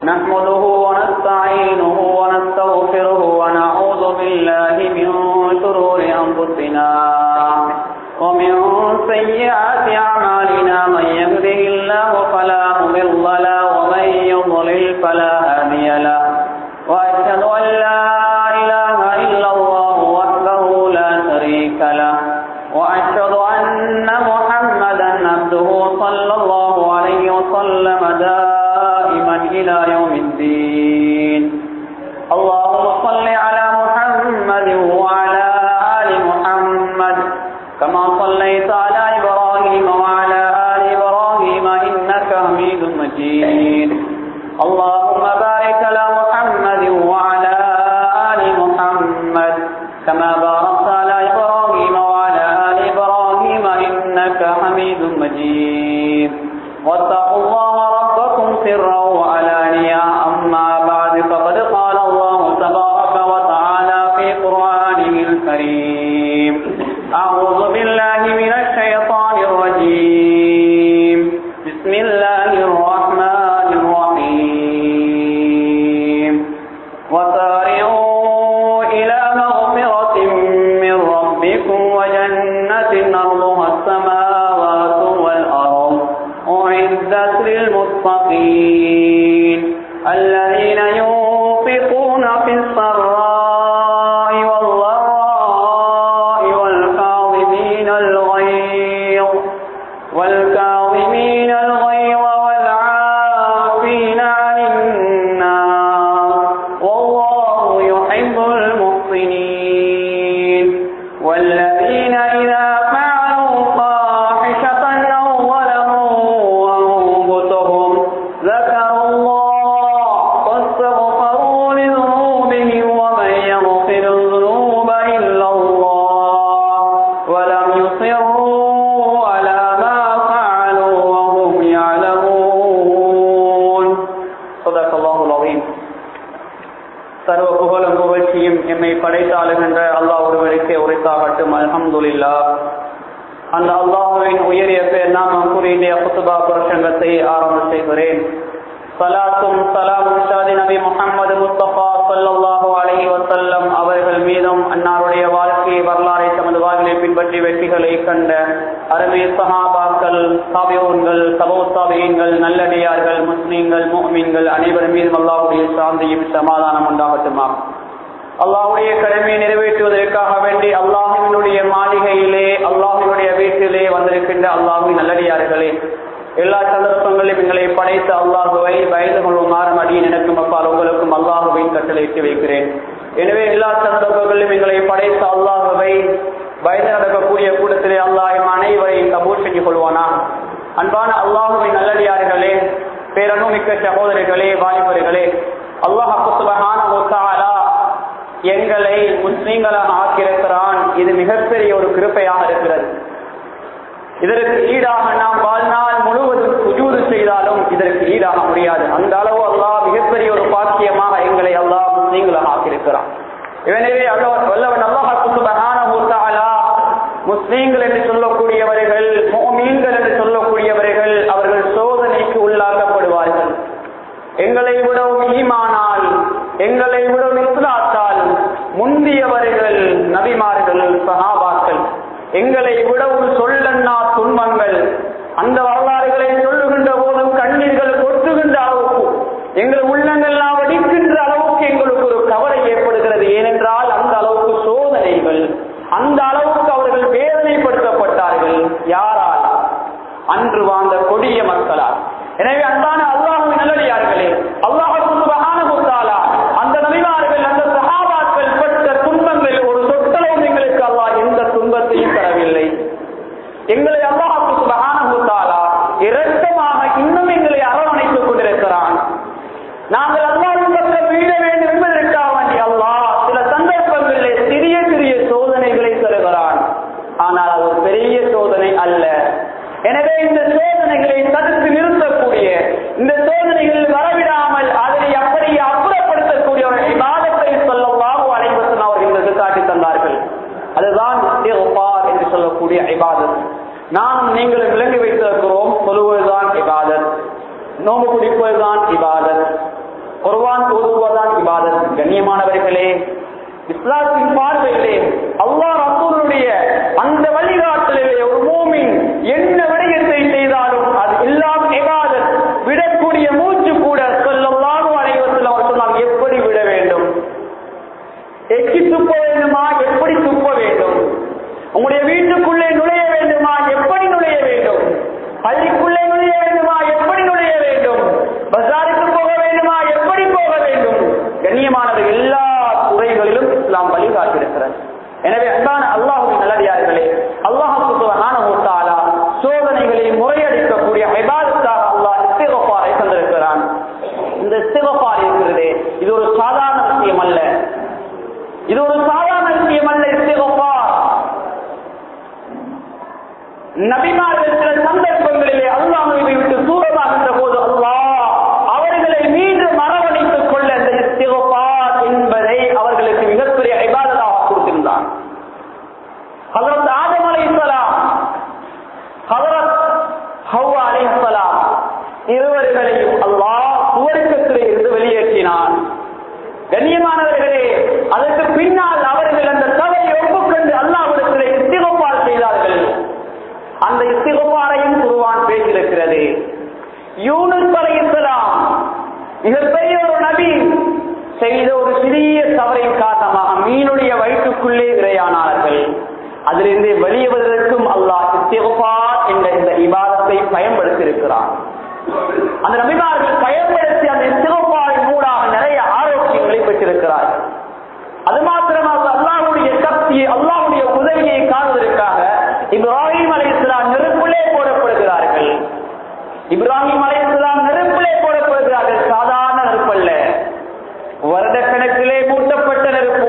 نحمده ونستعينه ونستغفره ونعوذ بالله من شرور أنفسنا ومن سيئات أعمالنا من يهده الله فلا مضل له ومن يضلل فلا هادي له وأشهد أن لا إله إلا الله وحده لا شريك له وأشهد أن محمدا عبده صلى الله عليه وسلم دائما إلى يوم الدين اللهم صل على محمد وعلى آل محمد كما صليت على إبراهيم وعلى آل إبراهيم إنك حميد مجيد اللهم بارك على محمد وعلى آل محمد كما باركت على إبراهيم وعلى آل إبراهيم إنك حميد مجيد واتقوا الله ربكم سرا وعلانيا أما بعد فقد قال الله تبارك وتعالى في قرآنه الكريم أعوذ بالله من الشيطان الرجيم بسم الله الرحمن الرحيم وسارعوا إلى مغفرة من ربكم وجنة أرضها السماوات والأرض أعدت للمتقين الذين ينفقون في السراء والضراء والكاظمين الغيظ والكاظمين الغيظ والعافين عن الناس والله يحب المحسنين والذين إذا فعلوا فاحشة أو ظلموا أنفسهم ذكروا الله فاستغفروا لذنوبهم ومن يغفر الذنوب إلا الله ولم يصروا على ما فعلوا وهم يعلمون صدق الله العظيم சர்வ புகழும் புகழ்ச்சியும் எம்மை படைத்தாளுகின்ற அல்லாஹ் ஒருவருக்கே உரைத்தாகட்டும் அல்ஹம்துலில்லா அந்த அல்லாஹுவின் உயரிய பேர் நாம கூறிய குத்துபா பிரசங்கத்தை ஆரம்பம் செய்கிறேன் சலாத்தும் சலாமும் ஷாதி நபி முகமது முஸ்தபா சல்லல்லாஹு அலைஹி வசல்லம் அவர்கள் மீதும் அன்னாருடைய வாழ்க்கை வரலாறை தமது வாழ்வை பின்பற்றி வெற்றிகளை கண்ட அருமை சஹாபாக்கள் சாபியோன்கள் சபோசாபியங்கள் நல்லடியார்கள் முஸ்லீம்கள் முஹ்மீன்கள் அனைவர் மீதும் அல்லாஹுடைய சாந்தியும் சமாதானம் உண்டாகட்டுமா அல்லாஹுடைய கடமையை நிறைவேற்றுவதற்காக வேண்டி அல்லாஹுவினுடைய மாளிகையிலே அல்லாஹுவினுடைய வீட்டிலே வந்திருக்கின்ற அல்லாஹுவின் நல்லடியார்களே எல்லா சந்தர்ப்பங்களிலும் எங்களை படைத்த அல்லாஹுவை பயந்து கொள்ளுமாறு அடியின் எனக்கும் அப்பால் உங்களுக்கும் அல்லாஹுவையும் கட்டளையிட்டு வைக்கிறேன் எனவே எல்லா சந்தர்ப்பங்களிலும் எங்களை படைத்த அல்லாஹுவை பயந்து நடக்கக்கூடிய கூட்டத்திலே அல்லாஹ் அனைவரையும் கபூர் செஞ்சு கொள்வானா அன்பான அல்லாஹுவின் நல்லடியார்களே பேரணுமிக்க சகோதரிகளே வாலிபர்களே அல்லாஹ் சுபஹான எங்களை முஸ்லீம்களாக ஆக்கியிருக்கிறான் இது மிகப்பெரிய ஒரு கிருப்பையாக இருக்கிறது இதற்கு ஈடாக நாம் வாழ்நாள் முழுவதும் சுஜூது செய்தாலும் இதற்கு ஈடாக முடியாது அந்த அளவு அல்லாஹ் மிகப்பெரிய ஒரு பாக்கியமாக எங்களை அல்லாஹ் முஸ்லீம்களாக ஆக்கியிருக்கிறான் எனவே அல்லாஹ் வல்லவன் அல்லாஹ் முஸ்லீம்கள் என்று சொல்லக்கூடியவர்கள் மீன்கள் என்று சொல்லக்கூடியவர்கள் அவர்கள் சோதனைக்கு உள்ளாக்கப்படுவார்கள் எங்களை விடவும் ஈமானால் எங்களை விடவும் இஸ்லாத்தால் முந்தியவர்கள் நபிமார்கள் சஹாபாக்கள் எங்களை விடவும் சொல்லன்னா துன்பங்கள் அந்த வரலாறுகளை சொல்லுகின்ற போதும் கண்ணீர்கள் கொட்டுகின்ற அளவுக்கு எங்கள் உள்ளங்கள்லாம் வடிக்கின்ற அளவுக்கு எங்களுக்கு ஒரு கவலை ஏற்படுகிறது ஏனென்றால் அந்த அளவுக்கு சோதனைகள் அந்த அளவுக்கு அவர்கள் வேதனைப்படுத்தப்பட்டார்கள் யாரால் அன்று வாழ்ந்த கொடிய மக்களால் எனவே அன்பான அல்லாஹுவின் நல்லடியார்களே அல்லாஹ் சுபஹானஹுத்தாலா அந்த நபிமார்கள் அந்த சஹாபாக்கள் பட்ட துன்பங்கள் ஒரு சொட்டளவும் எங்களுக்கு அல்லாஹ் எந்த துன்பத்தையும் தரவில்லை எங்களை அல்லாஹ் சுபஹானஹுத்தாலா இரட்டமாக இன்னும் எங்களை அரவணைத்துக் கொண்டிருக்கிறான் நாங்கள் அல்லாஹின் பக்கம் வீழ வேண்டும் என்பதற்காக வேண்டி அல்லாஹ் சில சந்தர்ப்பங்களிலே சிறிய சிறிய சோதனைகளை தருகிறான் ஆனால் அது ஒரு பெரிய சோதனை அல்ல எனவே இந்த சோதனைகளை தடுத்து நிறுத்தக்கூடிய இந்த சோதனைகள் வரவிடாமல் அதனை அப்படியே அப்புறப்படுத்தக்கூடிய ஒரு விவாதத்தை சொல்லவாக அனைவரும் அவர்கள் காட்டி தந்தார்கள் அதுதான் என்று சொல்லக்கூடிய ஐபாதத் நானும் நீங்களும் விளங்கி வைத்திருக்கிறோம் சொல்லுவதுதான் இபாதத் நோம்பு குடிப்பதுதான் இபாதத் குர்ஆன் ஓதுவதுதான் இபாதத் கண்ணியமானவர்களே இஸ்லாத்தின் பார்வையிலே அல்லாஹ் ரசூலுடைய அந்த வழிகாட்டலிலே ஒரு மூமின் என்ன விடயத்தை செய்தாலும் அது எல்லாம் இபாதத் விடக்கூடிய மூச்சு கூட சொல்லலாம் அனைவரத்தில் அவர் சொன்னாங்க எப்படி விட வேண்டும் எக்கி துப்ப வேண்டுமா எப்படி துப்ப வேண்டும் உங்களுடைய வீட்டுக்குள்ளே நுழைய வேண்டுமா எப்படி நுழைய வேண்டும் பள்ளிக்குள்ளே நுழைய வேண்டுமா எப்படி நுழைய வேண்டும் பஜாருக்கு போக வேண்டுமா எப்படி போக வேண்டும் கண்ணியமானது எல்லா துறைகளிலும் இஸ்லாம் வழிகாட்டிருக்கிறது எனவே அன்பான அல்லாஹுவின் நல்லடியார்களே அல்லாஹு சுப்ஹானஹு தஆலா சோதனைகளை முறையடிக்கக்கூடிய இபாதத்தாக அல்லாஹ் இஸ்திக்ஃபாரை தந்திருக்கிறான் இந்த இஸ்திக்ஃபார் இருக்கிறதே இது ஒரு சாதாரண விஷயம் அல்ல இது ஒரு சாதாரண விஷயம் அல்ல இஸ்திக்ஃபார் நபிமார்கள் சில சந்தர்ப்பங்களிலே அல்லாஹ்வை விட்டு தூரமாகின்ற போது அல்லாஹ் அவர்களை மீண்டும் அரவணைத்துக் கொள்ள இந்த இஸ்திக்ஃபார் என்பதை அவர்களுக்கு மிகப்பெரிய இபாதத்தாக கொடுத்திருந்தான் ஹஜரத் ஆதம் அலைஹிஸ்ஸலாம் ஹஜரத் ஹவ்வா அலைஹிஸ்ஸலாம் இருவர்களையும் அல்லாஹ் சுவர்க்கத்திலே இருந்து வெளியேற்றினான் கண்ணியமானவர்களே அதற்கு பின்னால் அவர்கள் அந்த தவறை ஒப்புக்கொண்டு அல்லாஹ்விடத்திலே இஸ்திகபார் செய்தார்கள் அந்த இஸ்திகபாரையும் குருவான் பேசியிருக்கிறது யூனுஸ் அலைஹிஸ்ஸலாம் மிகப்பெரிய ஒரு நபி செய்த ஒரு சிறிய தவறின் காரணமாக மீனுடைய வயிற்றுக்குள்ளே இரையானார்கள் அதிலிருந்து வெளியேறுவதற்கும் அல்லாஹ் இஸ்திகபார் என்ற இந்த இபாதத்தை பயன்படுத்தி இருக்கிறான் அந்த நபிமார்கள் பயன்படுத்தி அந்த இஸ்திகபாரின் மூடாக நிறைய ஆரோக்கியங்களை பெற்றிருக்கிறார்கள் அது மாத்திரமாக அல்லாஹ்வுடைய சக்தியை அல்லாஹ்வுடைய உதவியை காணுவதற்காக இப்ராஹிம் அலைஹிஸ்ஸலாம் நெருப்பிலே போடப்படுகிறார்கள் இப்ராஹிம் அலைஹிஸ்ஸலாம் நெருப்பிலே போடப்படுகிறார்கள் சாதாரண நெருப்பல்ல வருடக்கணக்கிலே மூட்டப்பட்ட நெருப்பு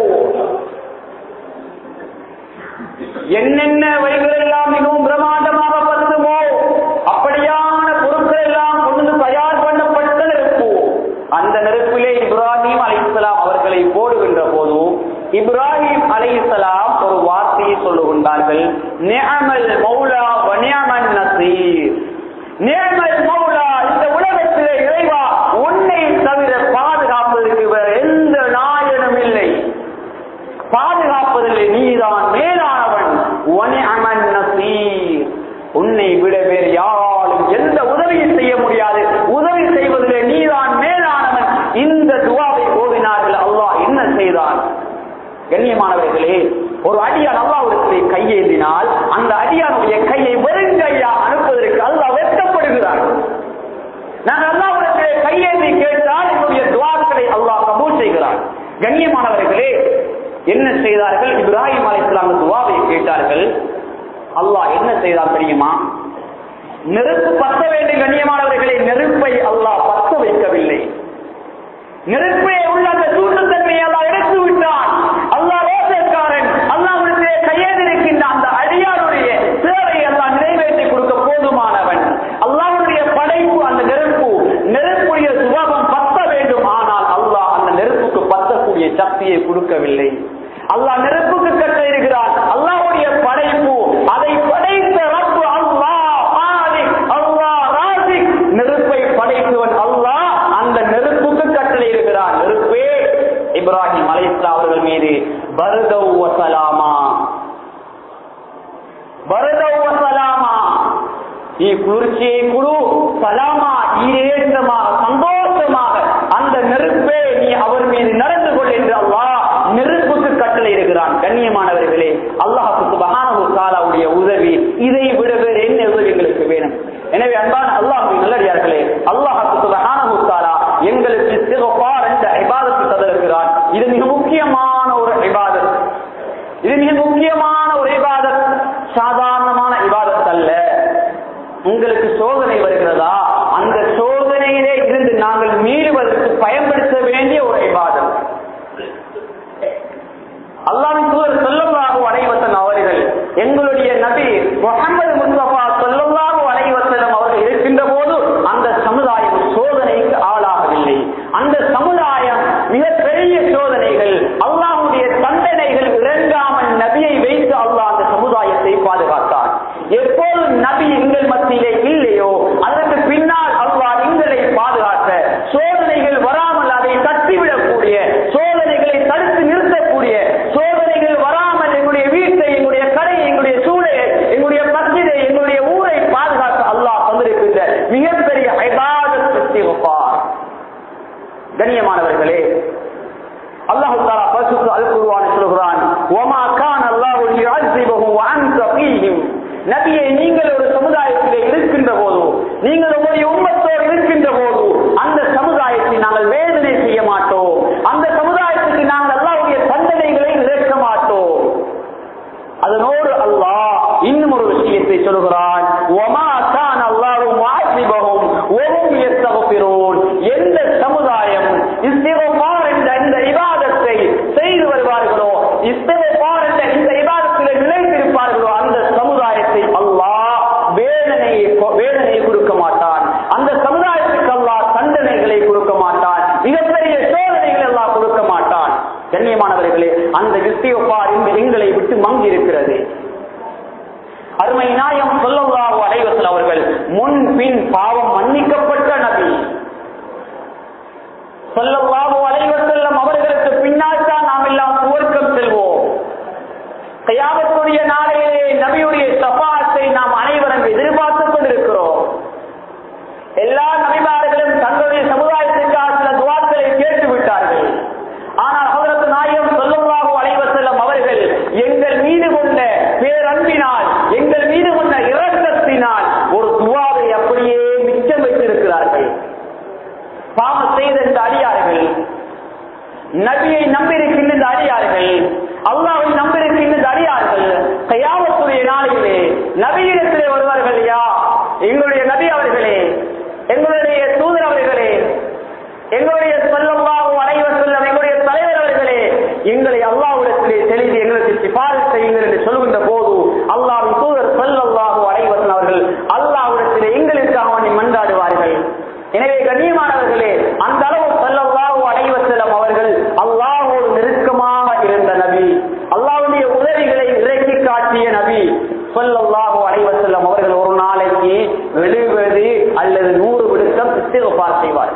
என்னென்ன வழிகள் எல்லாம் மிகவும் பிரமாண்டமாக பத்துமோ அப்படியான பொருட்கள் எல்லாம் கொண்டு தயார் பண்ணப்பட்ட நெருப்பு அந்த நெருப்பிலே இப்ராஹிம் அலைஹிஸ்ஸலாம் அவர்களை போடுகின்ற போது இப்ராஹிம் அலைஹிஸ்ஸலாம் ஒரு வார்த்தையை சொல்லுகின்றார்கள் நிஅமல் மௌலா வ நிஅமன் நசீர் நிஅமல் மௌலா இந்த உலகத்திலே இறைவா உன்னை தவிர பாதுகாப்பதற்கு வேற எந்த நாயனும் இல்லை பாதுகாப்பதில் நீதான் மேலானவன் வனிஅமன் நசீர் உன்னை விட வேறு யாராலும் எந்த உதவியும் செய்ய முடியாது உதவி செய்வதிலே நீதான் மேலானவன் இந்த துவாவை ஓதினார்கள் அல்லாஹ் என்ன செய்தான் கண்ணியமானவர்களே ஒரு அடியான் அல்லாவிடத்திலே கையேந்தினால் அந்த அடியானுடைய கையை வெறுங்கையா அனுப்புவதற்கு அல்லாஹ் வெட்டப்படுகிறார் நான் அல்லாவிடத்திலே கையேந்தி கேட்டால் என்னுடைய துவாக்களை அல்லாஹ் கபூல் செய்கிறார் கண்ணியமானவர்களே என்ன செய்தார்கள் இப்ராஹிம் அலைஹிஸ்ஸலாம் துவாவை கேட்டார்கள் அல்லாஹ் என்ன செய்தார் தெரியுமா நெருப்பு பத்த வேண்டும் கண்ணியமானவர்களே நெருப்பை அல்லாஹ் பத்த வைக்கவில்லை நெருப்பே உள்ள அந்த சூட்டுத்தன்மையை அல்லாஹ் எடுத்து விட்டான் அல்லாஹ் ரோசக்காரன் அல்லாஹ்விடத்திலே கையேந்திருக்கின்ற அந்த அடியாருடைய தேவை அல்லாஹ் நிறைவேற்றி கொடுக்க போதுமானவன் அல்லாஹ்வுடைய படைப்பு அந்த நெருப்பு நெருப்புடைய சுபாவம் பத்த வேண்டும் ஆனால் அல்லாஹ் அந்த நெருப்புக்கு பத்தக்கூடிய சக்தியை கொடுக்கவில்லை அல்லாஹ் நெருப்புக்கு கட்டிருக்கிறான் அல்லாஹ்வுடைய படைப்பு அதை படைத்த ரப்பு அல்லாஹ் மாலிக் அல்லாஹ் ராசிக் நெருப்பை படைத்தவன் அல்லாஹ் அந்த நெருப்புக்கு கட்டளை இருக்கிறான் நெருப்பே இப்ராஹிம் அலைஹிஸ்ஸலாம் அவர்கள் மீது பர்தவ் வசலாமா பர்தவ் வசலாமா நீ குளிர்ச்சியை குழு சலாமா ஈரேற்றமாக சந்தோஷமாக அந்த நெருப்பே நீ அவர் மீது நடந்து கொள் என்று அல்லாஹ் நெருப்புக்கு கட்டளை இருக்கிறான் கண்ணியமானவர்களே அல்லாஹுக்கு சுபஹானஹு தஆலாவுடைய உதவி இதை விட வேறு என்ன உதவி எங்களுக்கு வேணும் எனவே அன்பான அல்லாஹ்வின் நல்லடியார்களே அல்லாஹுக்கு சுபஹானஹு தஆலா எங்களுக்கு இஸ்திக்ஃபார் என்ற இபாதத்தை தந்திருக்கிறான் இது மிக முக்கியமான ஒரு இபாதத் இது மிக முக்கியமான ஒரு இபாதத் சாதாரணமான இபாதத் அல்ல உங்களுக்கு சோதனை வருகிறதா அந்த சோதனையிலே இருந்து நாங்கள் மீறுவதற்கு பயன்படுத்த வேண்டிய ஒரு இபாதம் அல்லாவின் தூதர் சொல்லல்லாஹு அலைவசன் அவர்கள் எங்களுடைய நபி முகமது முஸ்தபா சொல்லல்லாஹு அலைவசனம் அவர்கள் இருக்கின்ற போது அந்த சமுதாயம் சோதனைக்கு ஆளாகவில்லை அந்த சமுதாயம் மிக பெரிய சோதனைகள் அல்லாஹுடைய தண்டனைகள் இறங்காமல் நபியை வைத்து அல்லாஹ் அந்த சமுதாயத்தை பாதுகாத்தார் எப்போது நபி எங்கள் மத்தியிலே இல்லையோ அதற்கு பின்னால் அல்லாஹ் எங்களை பாதுகாக்க சோதனைகள் கண்ணியமானவர்களே அல்லாஹு தாலா பரிசுத்த அல் குர்ஆன் சொல்கிறான் வமா கான அல்லாஹு லியுஅஸிபஹும் வஅன்த ஃபீஹிம் நபியே நீங்கள் ஒரு சமுதாயத்திலே இருக்கின்ற போது நீங்கள் ஒரு உம்மத்தோடு இருக்கின்ற போது அந்த சமுதாயத்தை நாங்கள் வேதனை செய்ய மாட்டோம் அந்த சமுதாயத்துக்கு நாங்கள் அல்லாஹ்வுடைய தண்டனைகளை இழக்க மாட்டோம் அதனோடு அல்லாஹ் இன்னும் ஒரு விஷயத்தை சொல்கிறான் ஒமா கான அல்லாஹு முஅஸிபஹும் வஹும் யஸ்தக்பிரூன் எந்த சமுதாயம் இஸ்திக்பார் என்ற இந்த இபாதத்தை செய்து வருவார்களோ இஸ்திக்பார் என்ற இந்த இபாதத்தில் நிலைத்திருப்பார்களோ அந்த சமுதாயத்தை அல்லாஹ் வேதனையை வேதனையை கொடுக்க மாட்டான் அந்த சமுதாயத்துக்கு அல்லாஹ் தண்டனைகளை கொடுக்க மாட்டான் மிகப்பெரிய சோதனைகளை அல்லாஹ் கொடுக்க மாட்டான் கண்ணியமானவர்களே அந்த இஸ்திக்பார் இன்று எங்களை விட்டு மங்கி இருக்கிறது அருமை நாயம் சொல்லல்லாஹு அலைவசல் அவர்கள் முன் பின் பாவம் மன்னிக்கப்பட்ட நபி சொல்லல்லாஹு அலைவசல்லம் அவர்களுக்கு பின்னால் தான் நாம் எல்லாம் சுவர்க்கம் செல்வோம் கயாமத்துடைய நாளையிலே நபியுடைய சபாத்தை நாம் அனைவரும் எதிர்பார்த்துக் கொண்டிருக்கிறோம் எல்லா நபிமார்களும் தங்களுடைய சமுதாயத்திற்காக சில துவாக்களை கேட்டு விட்டார்கள் ஆனால் அவரது நாயகம் சொல்லல்லாஹு அலைவசல்லம் அவர்கள் எங்கள் மீது கொண்ட பேரன்பினால் எங்கள் மீது கொண்ட இரக்கத்தினால் ஒரு துவாவை அப்படியே மிச்சம் வைத்திருக்கிறார்கள் பாவம் செய்த இந்த அடியார்கள் நபியை நம்பியிருக்கின்ற இந்த அடியார்கள் அல்லாவை நம்பியிருக்கின்ற இந்த அடியார்கள் கையாமத்துடைய நாளிலே நபியிடத்திலே வருவார்கள் யா எங்களுடைய நபி அவர்களே எங்களுடைய தூதர் அவர்களே எங்களுடைய சொல்லல்லாஹு அனைவர் செல்லம் எங்களுடைய தலைவர் அவர்களே எங்களை அல்லாஹ்விடத்திலே தெளிந்து எங்களுக்கு சிபாரிசு செய்யுங்கள் என்று சொல்கின்ற போது அல்லாஹ்வின் தூதர் சொல்லல்லாஹு அனைவர் அவர்கள் அல்லாஹ்விடத்திலே எங்களுக்காக வேண்டி மன்றாடுவார்கள் எனவே கண்ணியமானவர்களே அந்த அளவு சொல்லல்லாஹு அனைவர் செல்லம் அவர்கள் அல்லாஹோடு நெருக்கமாக இருந்த நபி அல்லாஹ்வுடைய உதவிகளை இறக்கி காட்டிய நபி சொல்லல்லாஹு அனைவர் செல்லம் அவர்கள் ஒரு நாளைக்கு எழுபது அல்லது நூறு விடுத்தம் இஸ்திகபார் செய்வார்கள்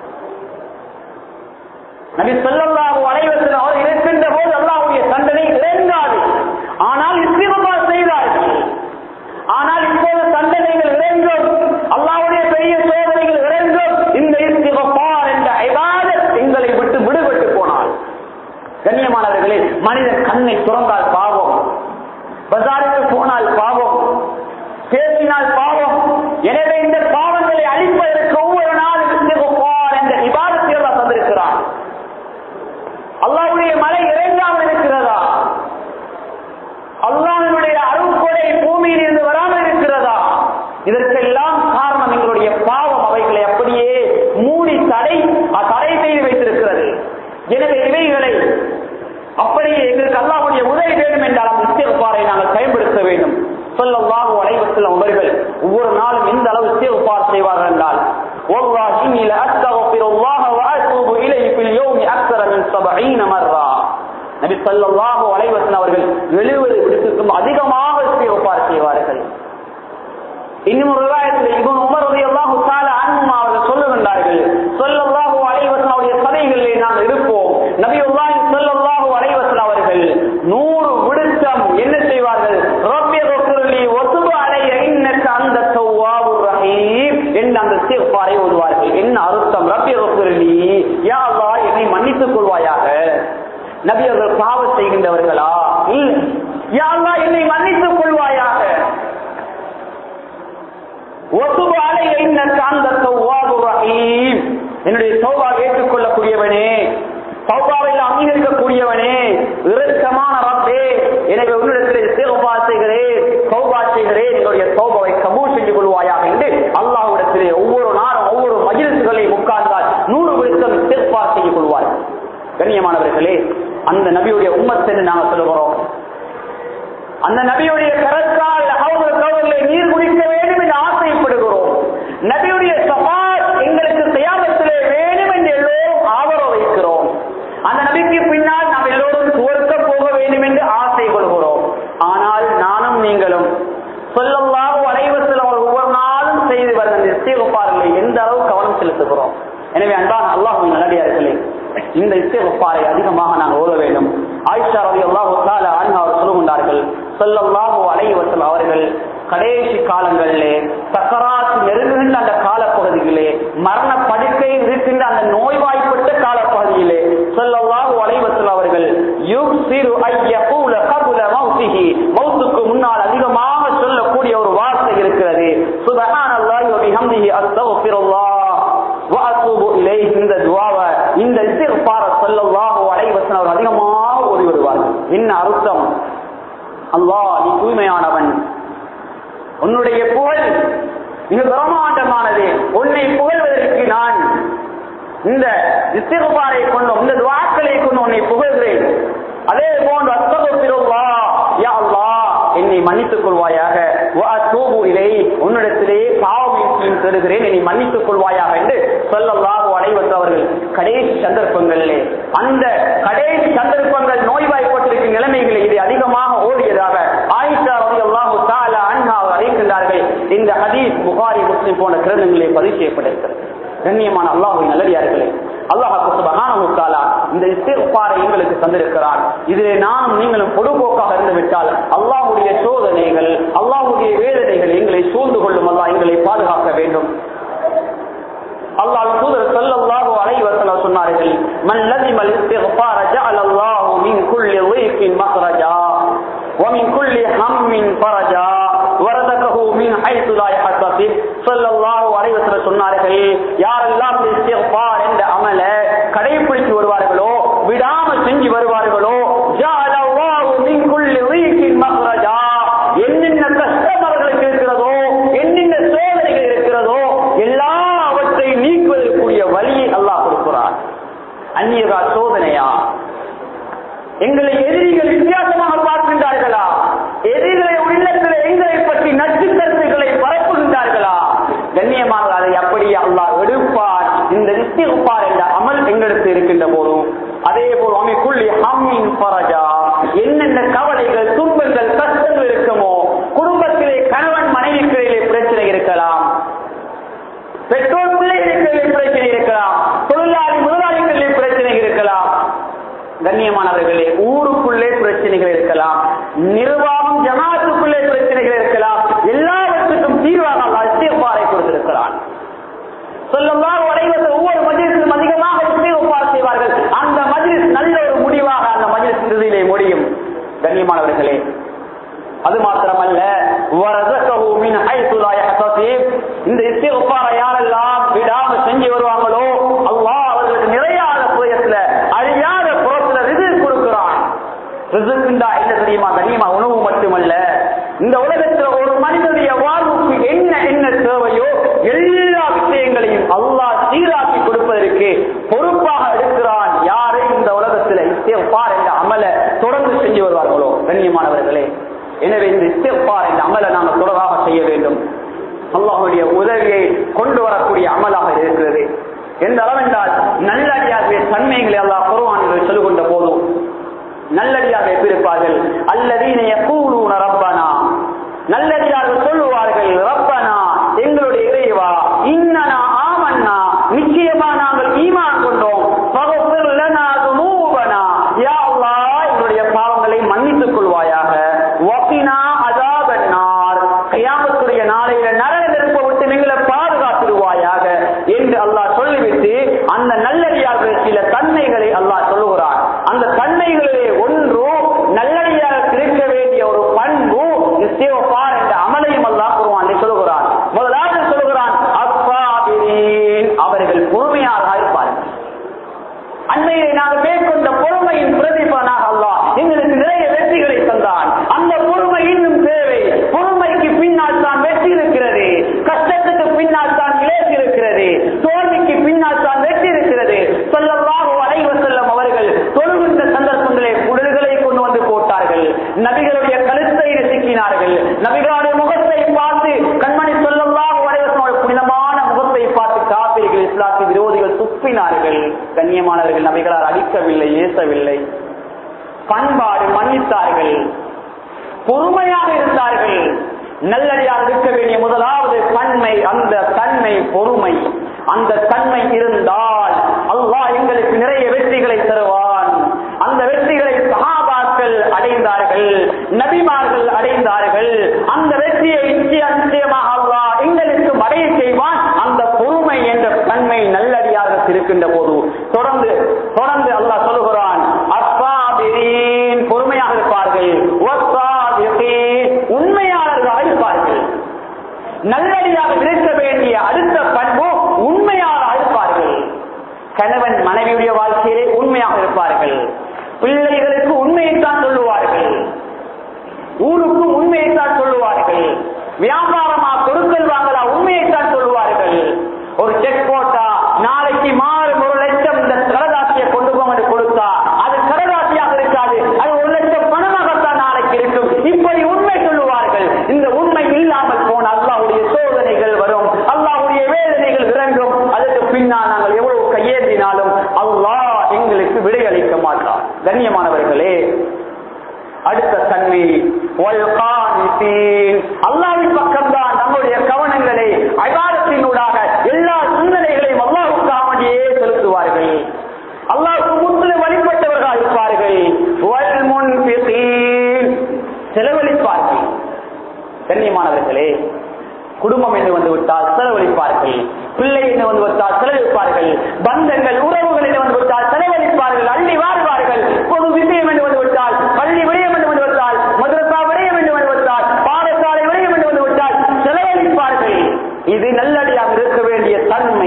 நபி சொல்லல்லாஹு அலைவசல் அவர் இருக்கின்ற போது அல்லாஹ்வுடைய தண்டனை இறங்காது ஆனால் இஸ்திகபார் செய்தார்கள் ஆனால் இப்போது தண்டனைகள் இறங்கும் அல்லாஹ்வுடைய பெரிய சோதனைகள் இறங்கும் இந்த இஸ்திகபார் என்ற இபாதத் எங்களை விட்டு விடுபட்டு போனால் கண்ணியமானவர்களே மனிதன் கண்ணை துறந்தால் பாவம் பஜாருக்கு போனால் பாவம் பேசினால் பாவம் எனவே இந்த பாவங்களை அழிப்பதற்கு ஒவ்வொரு நாளும் இஸ்திகபார் என்ற இபாதத்தை அல்லாஹ் தந்திருக்கிறான் அல்லாஹ்வுடைய மழை இறங்காமல் இருக்கிறதா அல்லாஹ்வுடைய அருள்கொடை பூமியில் இருந்து வராமல் இருக்கிறதா இதற்கெல்லாம் காரணம் எங்களுடைய பாவம் அவைகளை அப்படியே மூடி தடை தடை செய்து வைத்திருக்கிறது எனவே இவைகளை அப்படியே எங்களுக்கு அல்லாஹ்வுடைய உதவி வேண்டும் என்றால் அந்த இஸ்திகபாரை நாங்கள் பயன்படுத்த வேண்டும் சொல்லல்லாஹு அலைவசல் அவர்கள் ஒவ்வொரு நாளும் எந்த அளவு இஸ்திகபார் செய்வார்கள் என்றால் والله إني لأستغفر الله وأتوب إليه في اليوم أكثر من سبعين مرة நபி ஸல்லல்லாஹு அலைஹி வஸல்லம் அவர்கள் 70 விடுக்கும் அதிகமாக இஸ்திக்பார் செய்வார்கள் இன்னும் ஒரு ரிவாயத்தில் இப்னு உமர் ரலியல்லாஹு தஆலா அன்ஹுமா அவர்கள் சொல்லுகின்றார்கள் ஸல்லல்லாஹு அலைஹி வஸல்லம் அவருடைய சபைகளிலே நாங்கள் இருப்போம் நபியுல்லாஹி ஸல்லல்லாஹு அலைஹி வஸல்லம் அவர்கள் 100 விடுத்தம் என்ன செய்வார்கள் ரப்பி குர்லி வதுப அலைய இன்னக அந்த தவ்வாபுர் ரஹீம் என்ற அந்த இஸ்திக்பாரை ஓதுவார்கள் என்ன அர்த்தம் ரப்பி குர்லி யா அல்லாஹ் என்னை மன்னித்துக் கொள்வாயாக நபி அவர்கள் பாவம் செய்கின்றவர்களா இல்லை யா அல்லாஹ் என்னை மன்னித்துக் கொள்வாயாக ஒத்துபு அலைய இன்னக அந்த தவ்வாபுர் ரஹீம் என்னுடைய தௌபா ஏற்றுக்கொள்ளக்கூடியவனே தௌபாவில் அங்கீகரிக்கக்கூடியவனே இறுக்கமான ரப்பே எனவே உன்னிடத்தில் இஸ்திக்பா செய்கிறேன் தௌபா செய்கிறேன் என்னுடைய தௌபாவை கபூல் செஞ்சு கொள்வாயாக என்று அல்லாஹ்விடத்திலே ஒவ்வொரு நாளும் ஒவ்வொரு மஜிலிசுகளையும் உட்கார்ந்தால் நூறு விழுத்தம் இஸ்திக்பா செய்து கொள்வார் கண்ணியமானவர்களே அந்த நபியுடைய உம்மத் என்று நாங்கள் சொல்லுகிறோம் அந்த நபியுடைய கரத்தால் ஹவுதுல் கவுரிலே நீர் குடிக்க வேண்டும் என்று ஆசைப்படுகிறோம் நபியுடைய சபாத் எங்களுக்கு தயாமத்திலே வேண்டும் என்று எல்லோரும் ஆதரவு வைக்கிறோம் அந்த நபிக்கு பின்னால் நாம் எல்லோரும் சுவர்க்க போக வேண்டும் என்று ஆசை கொள்கிறோம் ஆனால் நானும் நீங்களும் சொல்லல்லாஹு அலைவசல் அவர் ஒவ்வொரு நாளும் செய்து வருகிற இஸ்திகபார்களை எந்த அளவு கவனம் செலுத்துகிறோம் எனவே அன்பான அல்லாஹுவின் நல்லடியார்களே இந்த இஸ்திகபாரை அதிகமாக நாங்கள் ஓத வேண்டும் ஆயிஷா ரவி அல்லாஹு தாலா அன்ஹா அவர் சொல்லுகின்றார்கள் சொல்லல்லாஹு அலைவசல் அவர்கள் கடைசி காலங்களிலே சக்கராத் நெருங்குகின்ற அந்த காலப்பகுதியிலே மரண படுக்கையில் இருக்கின்ற அந்த நோய்வாய்ப்பட்ட அல்லாஹ் நீ தூய்மையானவன் உன்னுடைய புகழ் மிக பிரமாண்டமானது உன்னை புகழ்வதற்கு நான் இந்த இஸ்திகுபாரை கொண்டும் இந்த துவாக்களை கொண்டு உன்னை புகழ்கிறேன் அதே போன்று அஸ்தகுபிருல்லா யா அல்லாஹ் என்னை மன்னித்துக் கொள்வாயாக வஅத்தூபு இலை உன்னிடத்திலே பாவம் பெறுகிறேன் என்னை மன்னித்துக் கொள்வாயாக என்று சொல்லல்லாஹு அலைவத்து அவர்கள் கடைசி சந்தர்ப்பங்களிலே அந்த கடைசி சந்தர்ப்பங்கள் நோய்வாய்ப்பட்டிருக்கும் நிலைமைகளில் இது அதிகமாக ஓடியதாக ஆயிஷா ரலியல்லாஹு தஆலா அன்ஹா அறிவிக்கின்றார்கள் இந்த ஹதீஸ் புகாரி முஸ்லிம் போன்ற கிரந்தங்களிலே பதிவு செய்யப்பட்டிருக்கிறது கண்ணியமான அல்லாஹுவின் நல்லடியார்களே அல்லாஹ் சுபஹானஹு தஆலா இந்த இஸ்திக்பாரை எங்களுக்கு தந்திருக்கிறார் இதிலே நானும் நீங்களும் பொதுபோக்காக இருந்து விட்டால் அல்லாஹ்வுடைய சோதனைகள் அல்லாஹ்வுடைய வேதனைகள் எங்களை சூழ்ந்து கொள்ளும் அல்லாஹ் எங்களை பாதுகாக்க வேண்டும் அல்லாஹ் தூதர் ஸல்லல்லாஹு அலைஹி வஸல்லம் சொன்னார்கள் மன் லஸிமல் இஸ்திக்பார ஜஅல அல்லாஹு மின் குல்லி ضيقின் மக்ரஜா ومن كل هم فرجا ورزقه من حيث لا يحتسب صلى الله عليه وسلم சொன்னார்கள் யாரெல்லாம் இஸ்திக்பார் என்ற அமல கடைபிடித்து வருவார்களோ விடாம செஞ்சு வருவார்களோ ஜஅல அல்லாஹு மின் குல்லி ضيقின் மக்ரஜா என்னென்ன கஷ்டம் அவர்களுக்கு இருக்கிறதோ என்னென்ன சோதனைகள் இருக்கிறதோ எல்லாவற்றை நீக்குவதற்குரிய வழியை அல்லாஹ் கொடுக்கிறார் அந்நியரா சோதனையா எங்களை எதிரிகள் வித்தியாசமாக பார்க்கின்றார்களா எதிரிகளை உள்ளத்தில் எங்களை பற்றி நச்சு கருத்துக்களை பரப்புகின்றார்களா கண்ணியமாக அதை அப்படியே அல்லாஹ் எடுப்பார் இந்த இஸ்திகுப்பார் என்ற அமல் எங்களுக்கு இருக்கின்ற போதும் அதே போல் அமைக்குள்ளி ஹம்மின் பரஜா என்னென்ன கவலைகள் துன்பங்கள் கஷ்டங்கள் இருக்குமோ குடும்பத்திலே கணவன் மனைவிகளிலே பிரச்சனை இருக்கலாம் பெற்றோர் பிள்ளைகளிலே பிரச்சனை இருக்கலாம் தொழிலாளி முதலாளிகளிலே பிரச்சனை இருக்கலாம் கண்ணியமானவர்களே ஊருக்குள்ளே பிரச்சனைகள் இருக்கலாம் நிர்வாகம் ஜமாத்துக்குள்ளே பிரச்சனைகள் இருக்கலாம் எல்லாவற்றுக்கும் தீர்வாக அஸ்தியப்பாறை கொடுத்திருக்கிறான் சொல்லலாம் வரைவத ஒவ்வொரு மஜிலிசிலும் அதிகமாக இஸ்திகபார் செய்வார்கள் அந்த மஜிலிஸ் நல்ல ஒரு முடிவாக அந்த மஜிலிஸ் இறுதியிலே முடியும் கண்ணியமானவர்களே அது மாத்திரமல்ல வரதகஹு மின் ஹைத்து லா யஹ்தஸிப் இந்த இஸ்திக்பார யாரெல்லாம் விடாம செஞ்சு வருவாங்களோ அல்லாஹ் அவர்களுக்கு நிறையாத புயத்துல அழியாத புறத்துல ரிஸ்க் கொடுக்கிறான் ரிஸ்க்ண்டா என்ன தெரியுமா கண்ணியமா உணவு மட்டுமல்ல இந்த உலகத்துல ஒரு மனிதனுடைய வாழ்வுக்கு என்ன என்ன தேவையோ எல்லா விஷயங்களையும் அல்லாஹ் சீராக்கி கொடுப்பதற்கு பொறுப்பாக இருக்கிறான் யாரு இந்த உலகத்துல இஸ்திக்பார் என்ற அமல தொடர்ந்து செஞ்சு வருவார்களோ கண்ணியமானவர்களே எனவே இந்த இஸ்திக்பார் என்ற அமலை நாங்கள் தொடராக செய்ய வேண்டும் அல்லாஹுடைய உதவியை கொண்டு வரக்கூடிய அமலாக இருக்கிறது எந்த அளவென்றால் நல்லடியாருடைய தன்மைகளை அல்லாஹ் குருவானில் சொல்லிக் கொண்ட போதும் நல்லடியாக இருப்பார்கள் அல்லதீன யகூலூன ரப்பனா நல்லடியார்கள் சொல்லுவார்கள் ரப்பனா எங்களுடைய இறைவா இன்னனா ஆமன்னா நிச்சயமா நாங்கள் ஈமான் கொண்டோம் ஃபக்ஃபிர் லனா துனூபனா யா அல்லாஹ் எங்களுடைய பாவங்களை மன்னித்துக் கொள்வாயாக வகினா அஸாபன்னார் கியாமத்துடைய நாளையில நரக நெருப்பை விட்டு எங்களை பாதுகாத்துடுவாயாக என்று அல்லாஹ் சொல்லிவிட்டு அந்த நல்லடியார்கள் சில தன்மைகளை அல்லாஹ் சொல்லுகிறான் அந்த தன்மைகளிலே ஒன்று நல்லடியாக கிடைக்க வேண்டிய ஒரு பண்பு இஸ்திக்பார் என்ற அமலையும் அல்லாஹ் குர்ஆனில் சொல்லுகிறான் முதலாவது சொல்லுகிறான் அஸ்ஸாபிரீன் அவர்கள் பொறுமையாக இருப்பார்கள் அண்மையிலே நாங்கள் மேற்கொண்ட பொறுமையின் பிரதிபலனாக அல்லாஹ் எங்களுக்கு நிறைய வெற்றிகளை தந்தான் அந்த பொறுமை இன்னும் தேவை பொறுமைக்கு பின்னால் தான் வெற்றி இருக்கிறது கஷ்டத்துக்கு பின்னால் தான் இலேசி இருக்கிறது தோல்விக்கு பின்னால் தான் வெற்றி இருக்கிறது சொல்லல்லாஹு அலைஹி வஸல்லம் அவர்கள் தொழுகின்ற சந்தர்ப்பங்களே குடல்களை கொண்டு வந்து போட்டார்கள் நபிகளுடைய கழுத்தை நசுக்கினார்கள் நபிகளுடைய முகத்தை பார்த்து கண்மணி சொல்லல்லாஹு அலைஹி வஸல்லம் அவர்கள் புனிதமான முகத்தை பார்த்து காப்பீர்கள் இஸ்லாத்திய விரோதிகள் துப்பினார்கள் கண்ணியமானவர்கள் நபிகளால் அடிக்கவில்லை ஏசவில்லை பண்பாடு மன்னித்தார்கள் பொறுமையாக இருந்தார்கள் நல்லடியாக இருக்க வேண்டிய முதலாவது பன்மை அந்த தன்மை பொறுமை அந்த தன்மை இருந்தால் அல்லாஹ் எங்களுக்கு நிறைய வெற்றிகளை தருவான் அந்த வெற்றிகளை சஹாபாக்கள் அடைந்தார்கள் நபிமார்கள் அடைந்தார்கள் அந்த வெற்றியை நிச்சய நிச்சயமாக அல்லாஹ் எங்களுக்கு அடைய செய்வான் அந்த பொறுமை என்ற தன்மை நல்லடியாக இருக்கின்ற போது தொடர்ந்து தொடர்ந்து அல்லாஹ் சொல்லுகிறான் அஸ்ஸாபிரீன் பொறுமையாக இருப்பார்கள் வஸ்ஸாபிகீன் உண்மையாளர்களாக இருப்பார்கள் நல்லடியாக இருக்க வேண்டிய அடுத்த பண்பு உண்மையாளராக இருப்பார்கள் கணவன் மனைவியுடைய வாழ்க்கையிலே உண்மையாக இருப்பார்கள் பிள்ளைகளுக்கு உண்மையைத்தான் சொல்லுவார்கள் ஊருக்கும் உண்மையைத்தான் சொல்லுவார்கள் வியாபாரமா கொடுக்கல் வாங்கலா உண்மையைத்தான் சொல்லுவார்கள் ஒரு செக் போட்டா நாளைக்கு மாறும் ஒரு லட்சம் இந்த கடதாசியை கொண்டு போங்க கொடுத்தா அது கடதாசியாக இருக்காது அது ஒரு லட்சம் பணமாகத்தான் நாளைக்கு இருக்கும் இப்படி உண்மை சொல்லுவார்கள் இந்த உண்மை இல்லாமல் போன அல்லாஹ்வுடைய சோதனைகள் வரும் அல்லாஹ்வுடைய வேதனைகள் இறங்கும் அதற்கு பின்னால் நாங்கள் எவ்வளவு கையேந்தினாலும் அல்லாஹ் எங்களுக்கு விடை அளிக்க மாட்டார் கண்ணியமானவர்களே அடுத்த தன்மை அல்லாவின் பக்கம்தான் நம்முடைய கவனங்களை அகாரத்தினூடாக எல்லா சிந்தனைகளையும் அல்லாவுக்காக வேண்டியே செலுத்துவார்கள் அல்லாவுக்கு முன்னிலை வழிபட்டவர்களாக இருப்பார்கள் வல் முன்பிகீன். செலவழிப்பார்கள் கண்ணியமானவர்களே குடும்பம் என்று வந்து விட்டால் செலவழிப்பார்கள் பிள்ளை என்று வந்து விட்டால் செலவழிப்பார்கள் பந்தங்கள் உறவுகள் என்று வந்து விட்டால் செலவழிப்பார்கள் அள்ளி வாழ்வார்கள் பொது விஷயம் என்று வந்து விட்டால் பள்ளி விடயம் என்று வந்து விட்டால் மதுரசா விடயம் என்று வந்து விட்டால் பாடசாலை விடயம் என்று வந்து விட்டால் செலவழிப்பார்கள் இது நல்லடியாக இருக்க வேண்டிய தன்மை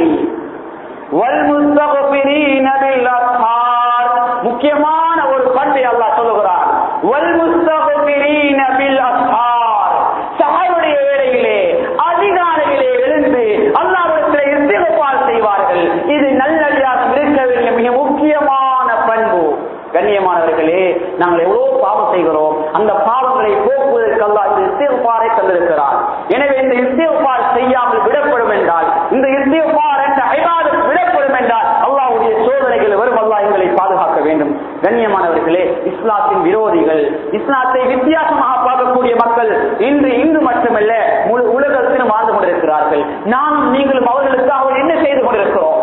வல்முஸ்தகபிரீன பில் அஸ்ஹார். முக்கியமான ஒரு பண்பை அல்லாஹ் சொல்லுகிறார் வல்முஸ்தகபிரீன பில் அஸ்ஹார். சஹருடைய வேளையிலே அதிகாலையிலே எழுந்து அல்லாஹ்விடத்தில் இஸ்திக்பார் செய்வார்கள் இது நல்லடியாக இருக்க வேண்டிய மிக முக்கியமான பண்பு கண்ணியமானவர்களே நாங்கள் எவ்வளவு பாவம் செய்கிறோம் அந்த பாவங்களை போக்குவதற்கு அல்லாஹ் இந்த இஸ்திக்பாரை தந்திருக்கிறார் எனவே இந்த இஸ்திக்பார் செய்யாமல் விடப்படும் என்றால் இந்த இஸ்திக்பார் என்ற ஐபாதத் விடப்படும் என்றால் அல்லாஹ்வுடைய சோதனைகள் வரும் அல்லாஹ் எங்களை பாதுகாக்க வேண்டும் கண்ணியமானவர்களே இஸ்லாத்தின் விரோதிகள் இஸ்லாத்தை வித்தியாசமாக பார்க்கக்கூடிய மக்கள் இன்று இந்து மட்டுமல்ல முழு உலகத்திலும் வாழ்ந்து கொண்டிருக்கிறார்கள் நானும் நீங்களும் அவர்களுக்காக என்ன செய்து கொண்டிருக்கிறோம்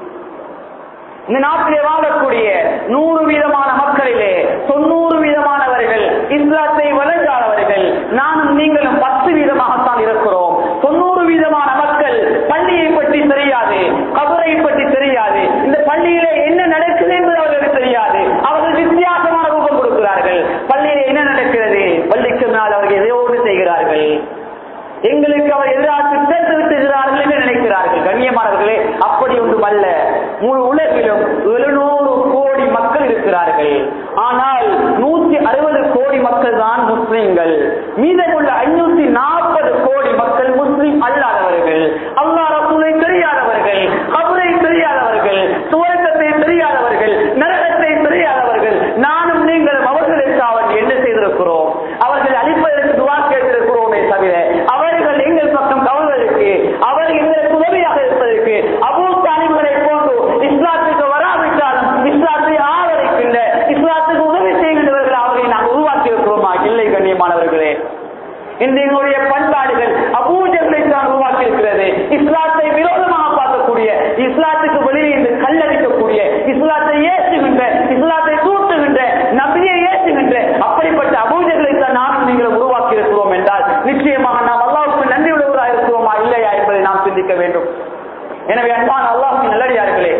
இந்த நாட்டிலே வாழக்கூடிய நூறு வீதமான மக்களிலே தொண்ணூறு வீதமானவர்கள் இஸ்லாத்தை வளர்ந்தாளவர்கள் நானும் நீங்களும் பத்து வீதமாகத்தான் இருக்கிறோம் தொண்ணூறு வீதமான மக்கள் பள்ளியை பற்றி தெரியாது கபரை பற்றி தெரியாது இந்த பள்ளியிலே என்ன நடக்குது என்பது அவர்களுக்கு தெரியாது அவர்கள் வித்தியாசமான ரூபம் கொடுக்கிறார்கள் பள்ளியிலே என்ன நடக்கிறது பள்ளிக்கு மேல் அவர்கள் எதையோடு செய்கிறார்கள் எங்களுக்கு அவர் எதிராக சேர்த்து விட்டுகிறார்கள் என்று நினைக்கிறார்கள் கண்ணியமானவர்களே அப்படி ஒன்றும் அல்ல முழு உலகிலும் எழுநூறு கோடி மக்கள் இருக்கிறார்கள் ஆனால் நூத்தி அறுபது கோடி மக்கள் தான் முஸ்லிம்கள் மீதமுள்ள ஐநூத்தி நாற்பது கோடி மக்கள் முஸ்லிம் அல்லாதவர்கள் அல்லாஹ் ரசூலை தெரியாதவர்கள் கபரை தெரியாதவர்கள் சுவர்க்கத்தை தெரியாதவர்கள் நரகத்தை தெரியாதவர்கள் நானும் நீங்களும் அவர்களுக்காக என்ன செய்திருக்கிறோம் அவர்கள் அழிப்பதற்கு துவா கேட்டிருக்கிறோமே தவிர அவர்கள் எங்கள் பக்கம் கவர்வதற்கு அவர் எங்களுக்கு உதவியாக இருப்பதற்கு அபூ தாலிபுகளை போன்று இஸ்லாத்துக்கு வராவிட்டாலும் இஸ்லாத்தை ஆதரிக்கின்ற இஸ்லாத்துக்கு உதவி செய்கின்றவர்கள் அவர்களை நாம் உருவாக்கி இருக்கிறோமா இல்லை கண்ணியமானவர்களே இந்த எங்களுடைய பண்பாடுகள் அபூஜங்களை தான் உருவாக்கி இருக்கிறது இஸ்லாத்தை விரோதமாக பார்க்கக்கூடிய இஸ்லாத்துக்கு வெளியே இருந்து கல்லடிக்கக்கூடிய இஸ்லாத்தை ஏற்றுகின்ற இஸ்லாத்தை தூட்டுகின்ற நபியை ஏற்றுகின்ற அப்படிப்பட்ட அபூஜங்களை தான் நானும் நீங்களும் உருவாக்கி இருக்கிறோம் என்றால் நிச்சயமாக நாம் அல்லாவுக்கு நன்றி உள்ளவராக இருக்கிறோமா இல்லையா என்பதை நாம் சிந்திக்க வேண்டும் எனவே அன்பான அல்லாஹின் நல்லடியார்களே